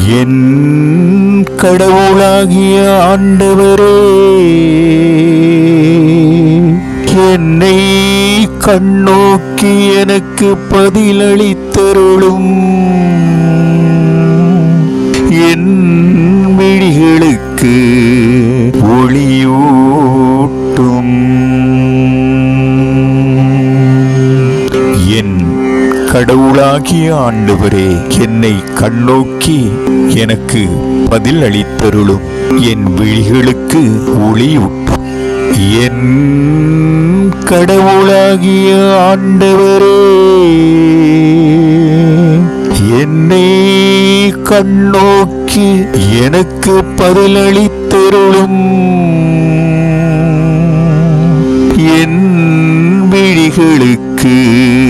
என் கடவுளாகிய ஆண்டவரே என்னை கண்ணோக்கி எனக்கு பதிலளித்தருளும் என் விழிகளுக்கு ஒளியூட்டும் என் கடவுளாகிய ஆண்டவரே என்னை கண்ணோக்கி எனக்கு பதில் அளித்தருளும் என் விழிகளுக்கு ஒளியூட்டும் என் கடவுளாகிய ஆண்டவரே என்னை கண்ணோக்கி எனக்கு பதிலளித்தருளும் என் விழிகளுக்கு